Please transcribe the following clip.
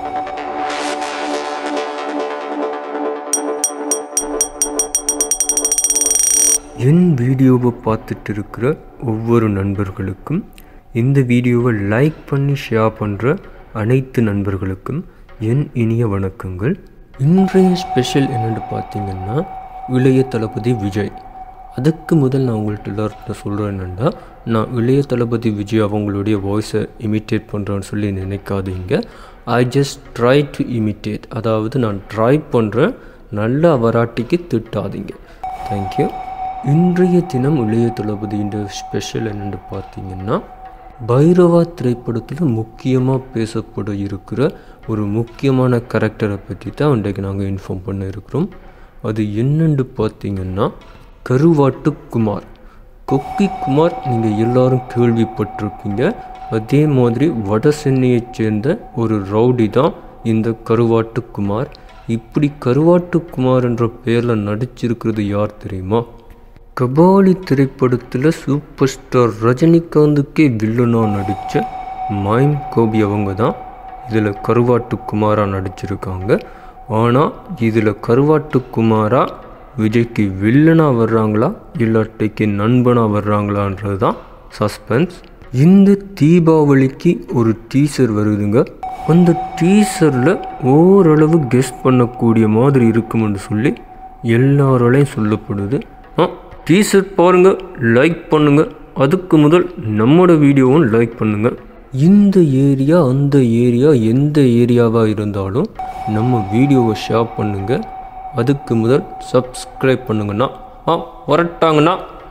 என் வீடியோவை பார்த்துட்டு இருக்கிற ஒவ்வொரு நண்பர்களுக்கும் இந்த வீடியோவை லைக் பண்ணி ஷேர் பண்ணுற அனைத்து நண்பர்களுக்கும் என் இனிய வணக்கங்கள் இன்றைய ஸ்பெஷல் என்னென்னு பார்த்தீங்கன்னா இளைய தளபதி விஜய் அதுக்கு முதல் நான் உங்கள்கிட்ட எல்லார்கிட்ட சொல்கிறேன் என்னென்னா நான் இளைய தளபதி விஜய் அவங்களுடைய வாய்ஸை இமிட்டேட் பண்ணுறேன்னு சொல்லி நினைக்காதீங்க I just try to imitate அதாவது நான் ட்ரை பண்ணுறேன் நல்ல வராட்டிக்கு திட்டாதீங்க தேங்க்யூ இன்றைய தினம் இளைய தளபதியின் ஸ்பெஷல் என்னென்னு பார்த்தீங்கன்னா பைரவா திரைப்படத்தில் முக்கியமாக பேசப்பட இருக்கிற ஒரு முக்கியமான கேரக்டரை பற்றி தான் இன்றைக்கு நாங்கள் இன்ஃபார்ம் பண்ண இருக்கிறோம் அது என்னென்னு பார்த்தீங்கன்னா கருவாட்டு குமார் கொக்கி குமார் நீங்கள் எல்லாரும் கேள்விப்பட்டிருப்பீங்க அதே மாதிரி வட சென்னையைச் சேர்ந்த ஒரு ரவுடி தான் இந்த கருவாட்டு குமார் இப்படி கருவாட்டு குமார் என்ற பெயரில் நடிச்சிருக்கிறது யார் தெரியுமா கபாலி திரைப்படத்தில் சூப்பர் ஸ்டார் ரஜினிகாந்துக்கே வில்லனாக நடித்த மைம் கோபி அவங்க தான் இதில் கருவாட்டு குமாராக நடிச்சிருக்காங்க ஆனால் இதில் கருவாட்டு குமாராக விஜய்க்கு வில்லனாக வர்றாங்களா இல்லாட்டிக்கு நண்பனாக வர்றாங்களான்றது தான் சஸ்பென்ஸ் இந்த தீபாவளிக்கு ஒரு டீசர் வருதுங்க அந்த டீசரில் ஓரளவு கெஸ்ட் பண்ணக்கூடிய மாதிரி இருக்கும்னு சொல்லி எல்லாராலையும் சொல்லப்படுது ஆ டீசர் பாருங்கள் லைக் பண்ணுங்கள் அதுக்கு முதல் நம்மளோட வீடியோவும் லைக் பண்ணுங்கள் இந்த ஏரியா அந்த ஏரியா எந்த ஏரியாவாக இருந்தாலும் நம்ம வீடியோவை ஷேர் பண்ணுங்கள் அதுக்கு முதல் சப்ஸ்கிரைப் பண்ணுங்கண்ணா ஆ வரட்டாங்கண்ணா